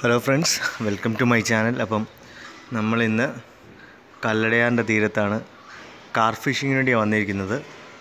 hello friends welcome to my channel അപ്പം നമ്മൾ ഇന്ന് കല്ലടയാറിൻ്റെ തീരത്താണ് കാർ ഫിഷിങ്ങിന് വേണ്ടിയാണ് വന്നിരിക്കുന്നത്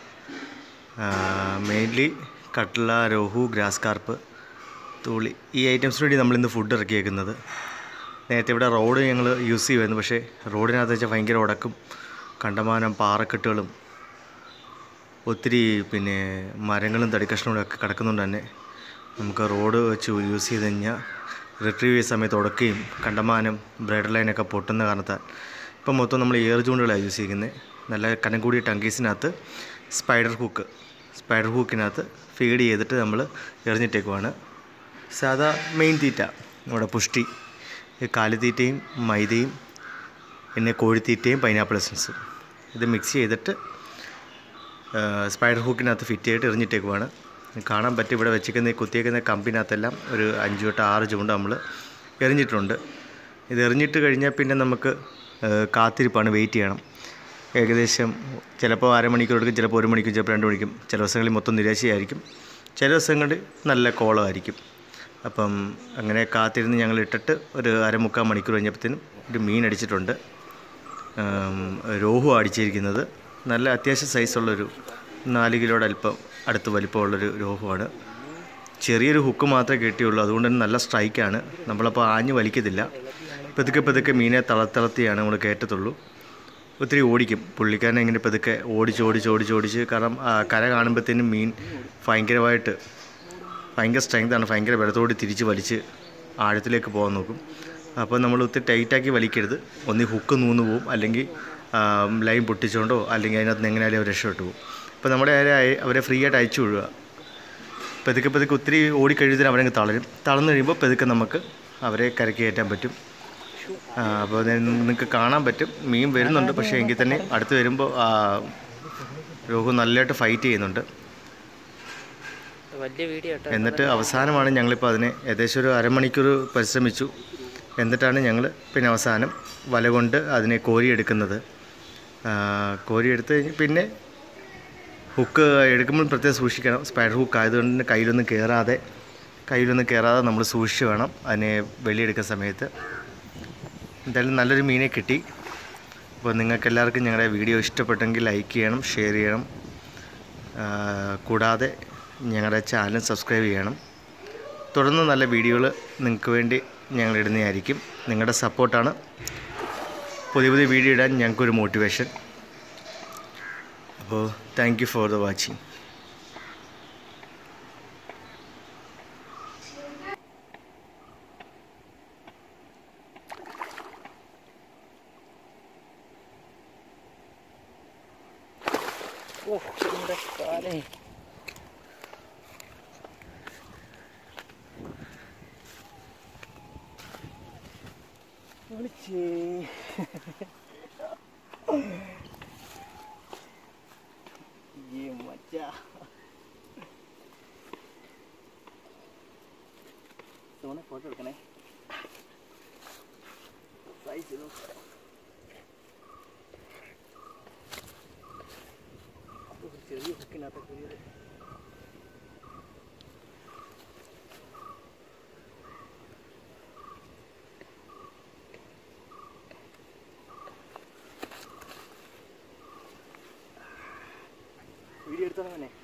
mainly catla rohu grass carp തൂളി ഈ ഐറ്റംസിന് വേണ്ടി നമ്മളിന്ന് ഫുഡ് ഇറക്കിയേക്കുന്നത് നേരത്തെ ഇവിടെ റോഡ് ഞങ്ങൾ യൂസ് ചെയ്യുമായിരുന്നു പക്ഷേ റോഡിനകത്ത് വെച്ചാൽ ഭയങ്കര ഉടക്കും കണ്ടമാനം പാറക്കെട്ടുകളും ഒത്തിരി പിന്നെ മരങ്ങളും തടിക്കഷ്ണങ്ങളും ഒക്കെ കിടക്കുന്നുണ്ട് തന്നെ നമുക്ക് റോഡ് വെച്ച് യൂസ് ചെയ്ത് കഴിഞ്ഞാൽ റിട്രീവ് ചെയ്യുന്ന സമയത്ത് ഉടക്കുകയും കണ്ടമാനം ബ്രൈഡർ ലൈനൊക്കെ പൊട്ടുന്ന കാരണത്താൽ ഇപ്പം മൊത്തം നമ്മൾ ഏർ ചൂണ്ടുകളാണ് യൂസ് ചെയ്യുന്നത് നല്ല കനം കൂടിയ ടങ്കീസിനകത്ത് സ്പൈഡർ ഹൂക്ക് സ്പൈഡർ ഹൂക്കിനകത്ത് ഫീഡ് ചെയ്തിട്ട് നമ്മൾ എറിഞ്ഞിട്ടേക്കുവാണ് സാധാ മെയിൻ തീറ്റ നമ്മുടെ പുഷ്ടി ഈ കാലിത്തീറ്റയും മൈദയും പിന്നെ കോഴിത്തീറ്റയും പൈനാപ്പിൾ എസൻസും ഇത് മിക്സ് ചെയ്തിട്ട് സ്പൈഡർ ഹൂക്കിനകത്ത് ഫിറ്റ് ചെയ്തിട്ട് എറിഞ്ഞിട്ടേക്കുവാണ് കാണാൻ പറ്റും ഇവിടെ വെച്ചിരിക്കുന്ന ഈ കുത്തിയേക്കുന്ന കമ്പിനകത്തെല്ലാം ഒരു അഞ്ച് തൊട്ട് ആറ് ചൂണ്ട നമ്മൾ എറിഞ്ഞിട്ടുണ്ട് ഇത് എറിഞ്ഞിട്ട് കഴിഞ്ഞാൽ പിന്നെ നമുക്ക് കാത്തിരിപ്പാണ് വെയിറ്റ് ചെയ്യണം ഏകദേശം ചിലപ്പോൾ അരമണിക്കൂർ എടുക്കും ചിലപ്പോൾ ഒരു മണിക്കൂർ ചിലപ്പോൾ രണ്ട് മണിക്കും ചില ദിവസങ്ങളിൽ മൊത്തം നിരാശയായിരിക്കും ചില ദിവസങ്ങളിൽ നല്ല കോളമായിരിക്കും അപ്പം അങ്ങനെ കാത്തിരുന്ന് ഞങ്ങൾ ഇട്ടിട്ട് ഒരു അരമുക്കാൽ മണിക്കൂർ കഴിഞ്ഞപ്പോഴത്തേനും ഒരു മീൻ അടിച്ചിട്ടുണ്ട് രോഹു അടിച്ചിരിക്കുന്നത് നല്ല അത്യാവശ്യം സൈസുള്ളൊരു നാല് കിലോയുടെ അല്പം അടുത്ത് വലിപ്പമുള്ളൊരു രോഹുവാണ് ചെറിയൊരു ഹുക്ക് മാത്രമേ കിട്ടിയുള്ളൂ അതുകൊണ്ട് തന്നെ നല്ല സ്ട്രൈക്കാണ് നമ്മളപ്പോൾ ആഞ്ഞ് വലിക്കത്തില്ല പതുക്കെ പതുക്കെ മീനെ തളത്തളത്തിയാണ് നമ്മൾ കയറ്റത്തുള്ളൂ ഒത്തിരി ഓടിക്കും പുള്ളിക്കാരനെ ഇങ്ങനെ പതുക്കെ ഓടിച്ച് ഓടിച്ച് ഓടിച്ച് ഓടിച്ച് കാരണം ആ, കര കാണുമ്പോഴത്തേനും മീൻ ഭയങ്കരമായിട്ട് ഭയങ്കര സ്ട്രെങ്താണ് ഭയങ്കര ബലത്തോട് തിരിച്ച് വലിച്ച് ആഴത്തിലേക്ക് പോകാൻ നോക്കും അപ്പോൾ നമ്മൾ ഒത്തിരി ടൈറ്റാക്കി വലിക്കരുത് ഒന്നി ഹുക്ക് നൂന്ന് പോവും അല്ലെങ്കിൽ ലൈൻ പൊട്ടിച്ചുകൊണ്ടോ അല്ലെങ്കിൽ അതിനകത്ത് നിന്ന് എങ്ങനെയായാലും അവർ രക്ഷപ്പെട്ടു പോകും അപ്പോൾ നമ്മുടെ അവരെ അയ- അവരെ ഫ്രീ ആയിട്ട് അയച്ചു വിടുക പതുക്കെ പതുക്കെ ഒത്തിരി ഓടിക്കഴിയുന്നതിന് അവരങ്ങ് തളരും തളർന്നു കഴിയുമ്പോൾ പതുക്കെ നമുക്ക് അവരെ കരക്ക് കയറ്റാൻ പറ്റും ആ, അപ്പോൾ നിങ്ങൾക്ക് കാണാൻ പറ്റും മീൻ വരുന്നുണ്ട് പക്ഷേ എങ്കിൽ തന്നെ അടുത്ത് വരുമ്പോൾ ആ, രോഹു നല്ലതായിട്ട് ഫൈറ്റ് ചെയ്യുന്നുണ്ട് വലിയ വീഡിയോ കേട്ടോ എന്നിട്ട് അവസാനമാണ് ഞങ്ങളിപ്പോൾ അതിനെ ഏകദേശം ഒരു അരമണിക്കൂർ പരിശ്രമിച്ചു എന്നിട്ടാണ് ഞങ്ങൾ പിന്നെ അവസാനം വല കൊണ്ട് അതിനെ കോരിയെടുക്കുന്നത് ആ, കോരിയെടുത്ത് കഴിഞ്ഞ് പിന്നെ ഹുക്ക് എടുക്കുമ്പോൾ പ്രത്യേകം സൂക്ഷിക്കണം സ്പൈഡർ ഹുക്ക് ആയതുകൊണ്ട് തന്നെ കയ്യിലൊന്നും കയറാതെ കയ്യിലൊന്നും കയറാതെ നമ്മൾ സൂക്ഷിച്ച് വേണം അതിനെ വെളിയെടുക്കുന്ന സമയത്ത് എന്തായാലും നല്ലൊരു മീനെ കിട്ടി അപ്പോൾ നിങ്ങൾക്ക് എല്ലാവർക്കും ഞങ്ങളുടെ വീഡിയോ ഇഷ്ടപ്പെട്ടെങ്കിൽ ലൈക്ക് ചെയ്യണം ഷെയർ ചെയ്യണം ആ, കൂടാതെ ഞങ്ങളുടെ ചാനൽ സബ്സ്ക്രൈബ് ചെയ്യണം തുടർന്ന് നല്ല വീഡിയോകൾ നിങ്ങൾക്ക് വേണ്ടി ഞങ്ങൾ ഇടുന്നതായിരിക്കും നിങ്ങളുടെ സപ്പോർട്ടാണ് പുതിയ പുതിയ വീഡിയോ ഇടാൻ ഞങ്ങൾക്കൊരു മോട്ടിവേഷൻ അപ്പോൾ thank you for the watching ഓ എൻ്റെ കാലേ വിളിച്ചേ ഈ മച്ചാ സോനെ ഫോട്ടോ എടുക്കണേ സൈസ് നോക്കാം ഒരു ചെറിയ ഹുക്കിനകത്ത് കയറി വീഡിയോ എടുത്തോളാം തന്നെ